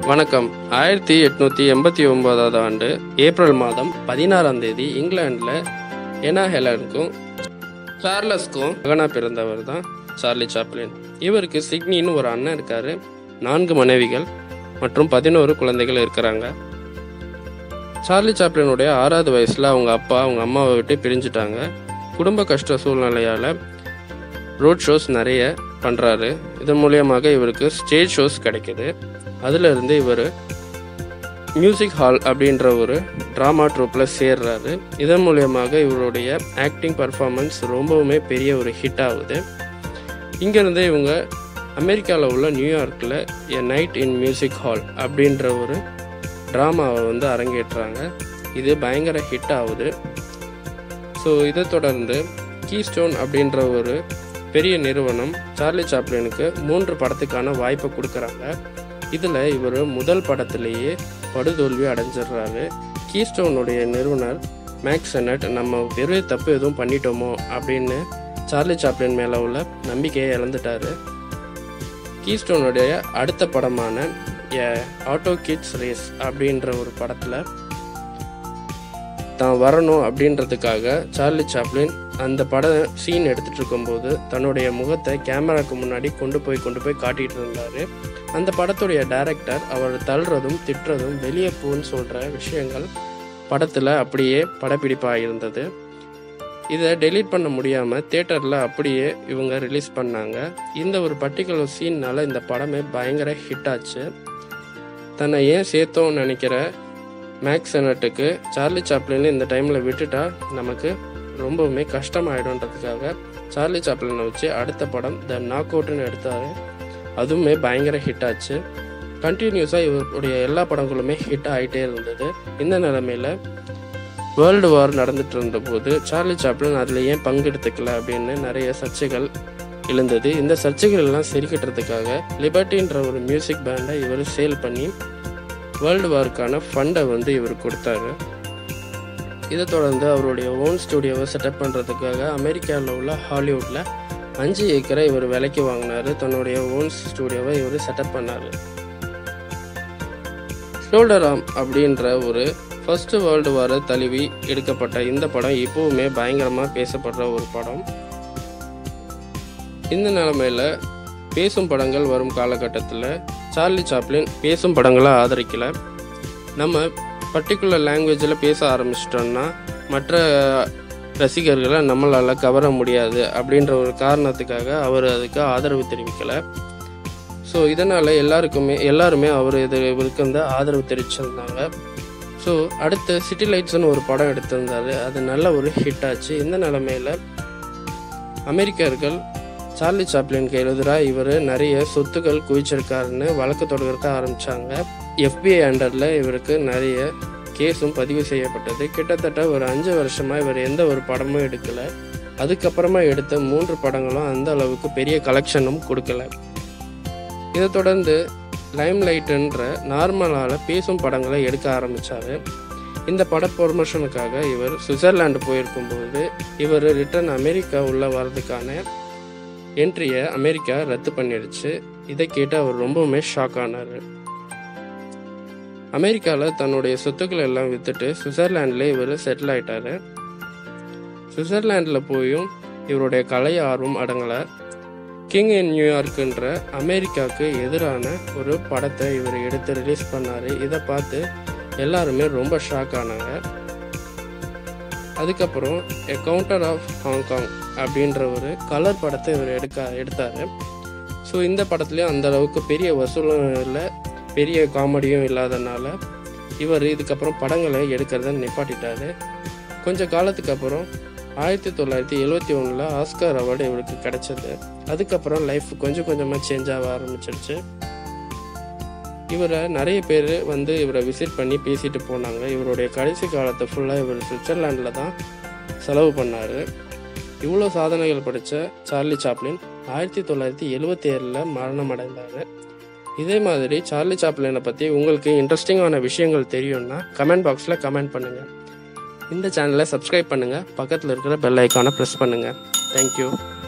வணக்கம் ஆயிரத்தி எட்நூத்தி எண்பத்தி ஒன்பதாவது ஆண்டு ஏப்ரல் மாதம் பதினாறாம் தேதி இங்கிலாந்துல எனா ஹெலனுக்கும் சார்லஸ்க்கும் மகனா பிறந்தவர் தான் சார்லி சாப்ளின் இவருக்கு சிட்னின்னு ஒரு அண்ணன் இருக்காரு நான்கு மனைவிகள் மற்றும் பதினோரு குழந்தைகள் இருக்கிறாங்க சார்லி சாப்ளினுடைய ஆறாவது வயசுல அவங்க அப்பா அவங்க அம்மாவை விட்டு பிரிஞ்சுட்டாங்க குடும்ப கஷ்ட சூழ்நிலையால ரோட் ஷோஸ் நிறைய பண்ணுறாரு இதன் மூலியமாக இவருக்கு ஸ்டேஜ் ஷோஸ் கிடைக்குது அதிலிருந்து இவர் மியூசிக் ஹால் அப்படின்ற ஒரு ட்ராமா ட்ரூப்பில் சேர்றாரு இதன் மூலியமாக இவருடைய ஆக்டிங் பர்ஃபார்மன்ஸ் ரொம்பவுமே பெரிய ஒரு ஹிட் ஆகுது இங்கேருந்து இவங்க அமெரிக்காவில் உள்ள நியூயார்க்கில் a night in music hall அப்படின்ற ஒரு ட்ராமாவை வந்து அரங்கேற்றுறாங்க இது பயங்கர ஹிட் ஆகுது ஸோ இதை தொடர்ந்து கீஸ்டோன் அப்படின்ற ஒரு பெரிய நிறுவனம் சார்லி சாப்ளினுக்கு மூன்று படத்துக்கான வாய்ப்பை கொடுக்குறாங்க இதில் இவர் முதல் படத்திலேயே படுதோல்வி அடைஞ்சிடுறாரு கீஸ்டோனுடைய நிறுவனர் மேக்ஸ் செனட் நம்ம பெரிய தப்பு எதுவும் பண்ணிட்டோமோ அப்படின்னு சார்லி சாப்ளின் மேலே உள்ள நம்பிக்கையை இழந்துட்டாரு கீஸ்டோனுடைய அடுத்த படமான எ ஆட்டோ கிட்ஸ் ரேஸ் அப்படின்ற ஒரு படத்தில் தான் வரணும் அப்படின்றதுக்காக சார்லி சாப்ளின் அந்த பட சீன் எடுத்துட்டு இருக்கும்போது தன்னுடைய முகத்தை கேமராக்கு முன்னாடி கொண்டு போய் கொண்டு போய் காட்டிட்டு இருந்தாரு அந்த படத்துடைய டைரக்டர் அவர் தள்ளுறதும் திட்டுறதும் வெளியே போன்னு சொல்ற விஷயங்கள் படத்துல அப்படியே படப்பிடிப்பாக இருந்தது இதை டெலீட் பண்ண முடியாமல் தேட்டரில் அப்படியே இவங்க ரிலீஸ் பண்ணாங்க இந்த ஒரு பர்டிகுலர் சீன்னால இந்த படமே பயங்கர ஹிட் ஆச்சு தன்னை ஏன் சேர்த்தோம்னு நினைக்கிற மேக்ஸ் செனட்டுக்கு சார்லி சாப்ளின் இந்த டைமில் விட்டுட்டா நமக்கு ரொம்பவுமே கஷ்டமாயிடும்ன்றதுக்காக சார்லி சாப்ளினை வச்சு அடுத்த படம் த நாக் அவுட்னு எடுத்தார் அதுவுமே பயங்கர ஹிட் ஆச்சு கண்டினியூஸாக இவருடைய எல்லா படங்களுமே ஹிட் ஆகிட்டே இருந்தது இந்த நிலமையில வேர்ல்டு வார் நடந்துட்டு இருந்தபோது சார்லி சாப்ளின் அதில் ஏன் பங்கெடுத்துக்கல அப்படின்னு நிறைய சர்ச்சைகள் எழுந்தது இந்த சர்ச்சைகள் எல்லாம் சரி கட்டுறதுக்காக லிபர்ட்டின்ற ஒரு மியூசிக் பேண்டை இவர் சேல் பண்ணி வேர்ல்டு வார்க்கான ஃபண்டை வந்து இவர் கொடுத்தாரு இதை தொடர்ந்து அவருடைய ஓன் ஸ்டுடியோவை செட்டப் பண்ணுறதுக்காக அமெரிக்காவில் உள்ள ஹாலிவுட்டில் அஞ்சு ஏக்கரை இவர் விலைக்கு வாங்கினாரு தன்னுடைய ஓன் ஸ்டுடியோவை இவர் செட்டப் பண்ணார் ஷோல்டர் ஆம் அப்படின்ற ஒரு ஃபர்ஸ்ட் வேர்ல்டு வார தழுவி எடுக்கப்பட்ட இந்த படம் இப்போவுமே பயங்கரமாக பேசப்படுற ஒரு படம் இந்த நிலமையில பேசும் படங்கள் வரும் காலகட்டத்தில் சார்லி சாப்ளின் பேசும் படங்களை ஆதரிக்கல நம்ம பர்டிகுலர் லாங்குவேஜில் பேச ஆரம்பிச்சிட்டோம்னா மற்ற ரசிகர்களை நம்மளால் கவர முடியாது அப்படின்ற ஒரு காரணத்துக்காக அவர் அதுக்கு ஆதரவு தெரிவிக்கலை ஸோ இதனால் எல்லாருக்குமே எல்லாருமே அவர் இது இவருக்கு வந்து ஆதரவு தெரிவிச்சிருந்தாங்க ஸோ அடுத்து சிட்டி லைட்ஸ்னு ஒரு படம் எடுத்திருந்தாரு அது நல்ல ஒரு ஹிட் ஆச்சு இந்த நிலமையில அமெரிக்கர்கள் சார்லி சாப்ளினுக்கு எதிராக இவர் நிறைய சொத்துக்கள் குவிச்சிருக்காருன்னு வழக்கு தொடர்க்க ஆரம்பிச்சாங்க எஃபிஐ அண்டரில் இவருக்கு நிறைய கேஸும் பதிவு செய்யப்பட்டது கிட்டத்தட்ட ஒரு அஞ்சு வருஷமா இவர் எந்த ஒரு படமும் எடுக்கல அதுக்கப்புறமா எடுத்த மூன்று படங்களும் அந்த அளவுக்கு பெரிய கலெக்ஷனும் கொடுக்கல இதை தொடர்ந்து லைம் லைட்டுன்ற நார்மலால் பேசும் படங்களை எடுக்க ஆரம்பித்தார் இந்த பட ப்ரொமோஷனுக்காக இவர் சுவிட்சர்லாண்டு போயிருக்கும்போது இவர் ரிட்டர்ன் அமெரிக்கா உள்ள வர்றதுக்கான என்ட்ரியை அமெரிக்கா ரத்து பண்ணிடுச்சு இதை கேட்டு அவர் ரொம்பவுமே ஷாக் ஆனார் அமெரிக்காவில் தன்னுடைய சொத்துக்களை எல்லாம் விற்றுட்டு சுவிட்சர்லாண்டில் இவர் செட்டில் ஆயிட்டாரு சுவிட்சர்லாண்டில் போயும் இவருடைய கலை ஆர்வம் அடங்கலை கிங் இன் நியூயார்க்குன்ற அமெரிக்காவுக்கு எதிரான ஒரு படத்தை இவர் எடுத்து ரிலீஸ் பண்ணார் இதை பார்த்து எல்லாருமே ரொம்ப ஷாக் ஆனாங்க அதுக்கப்புறம் எ கவுண்டர் ஆஃப் ஹாங்காங் அப்படின்ற ஒரு கலர் படத்தை இவர் எடுக்க எடுத்தார் ஸோ இந்த படத்துலேயும் அந்த அளவுக்கு பெரிய வசூலும் இல்லை பெரிய காமெடியும் இல்லாதனால இவர் இதுக்கப்புறம் படங்களை எடுக்கிறத நிப்பாட்டிட்டாரு கொஞ்ச காலத்துக்கு அப்புறம் ஆயிரத்தி தொள்ளாயிரத்தி எழுவத்தி ஒன்றில் ஆஸ்கார் அவார்டு இவருக்கு கிடைச்சது அதுக்கப்புறம் லைஃப் கொஞ்சம் கொஞ்சமாக சேஞ்ச் ஆக ஆரம்பிச்சிருச்சு இவரை நிறைய பேர் வந்து இவரை விசிட் பண்ணி பேசிட்டு போனாங்க இவருடைய கடைசி காலத்தை ஃபுல்லாக இவர் சுவிட்சர்லாண்டில் தான் செலவு பண்ணார் இவ்வளோ சாதனைகள் படித்த சார்லி சாப்ளின் ஆயிரத்தி தொள்ளாயிரத்தி எழுவத்தி ஏழில் மரணம் அடைந்தார் இதே மாதிரி சார்லி சாப்ளினை பற்றி உங்களுக்கு இன்ட்ரெஸ்டிங்கான விஷயங்கள் தெரியும்னா கமெண்ட் பாக்ஸில் கமெண்ட் பண்ணுங்கள் இந்த சேனலை சப்ஸ்கிரைப் பண்ணுங்கள் பக்கத்தில் இருக்கிற பெல் ஐக்கானை ப்ரெஸ் பண்ணுங்கள் தேங்க்யூ